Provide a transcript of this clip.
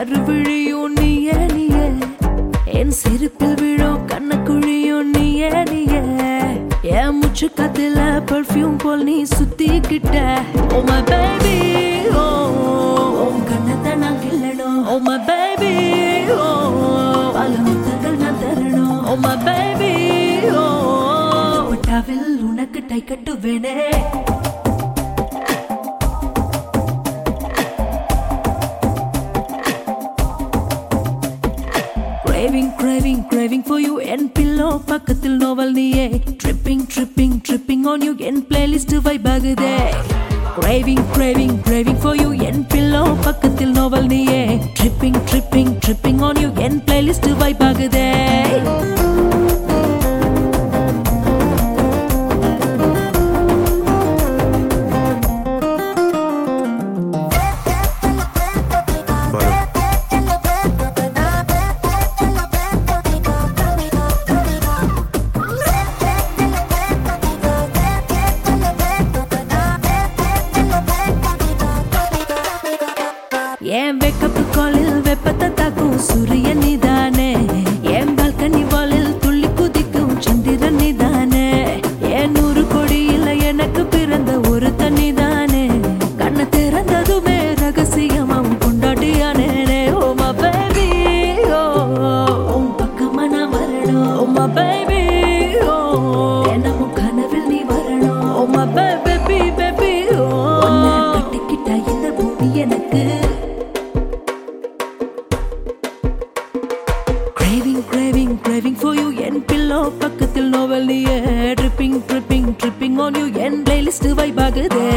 ஒரு விழியும் நீயே நீயே என் சிரிப்பில் விழும் கண்ணக்குழியும் நீயே நீயே என் மூச்சு காத்துல பர்ஃப்யூம் போல் நீ சுத்திக்கிட்ட ஓ மை பேபி ஓ உன் கண்ணத்தை நான் கிள்ளணும் ஓ மை பேபி ஓ பல முத்தங்கள் நான் தரணும் ஓ மை பேபி ஓ பட்டாவில் உனக்கு டை கட்டுவேனே Craving, craving, craving for you என் பில்லோ பக்கத்தில் நோவல் நீயே tripping tripping tripping on you என் பிளேலிஸ்ட் வைப் ஆகுதே Craving, craving, craving for you என் பில்லோ பக்கத்தில் நோவல் நீயே tripping tripping tripping on you என் பிளேலிஸ்ட் வைப் ஆகுதே பாரு என் வெக்கப்பு காலில் வெப்பத்தை தாக்கும் சூரியன் நீதானே என் பால்கனி வாலில் துள்ளி குதிக்கும் சந்திரன் நீதானே என் நூறு கொடியில எனக்கு பிறந்த ஒரு தண்ணி தானே கண்ணை திறந்ததுமே ரகசியமாவும் கொண்டாட்டியானே ஓ மா பேபி ஓ உன் பக்கமா நான் வரணும் ஓ மா பேபி ஓ என்னமும் கனவில் நீ வரணும் ஓ மா பேபி பேபி ஓ உன்னை கட்டிக்கிட்ட இந்த பூமி எனக்கு Craving, craving, craving for you என் பில்லோ பக்கத்தில் நோவல் நீயே tripping tripping tripping on you என் பிளேலிஸ்ட் வைப் ஆகுதே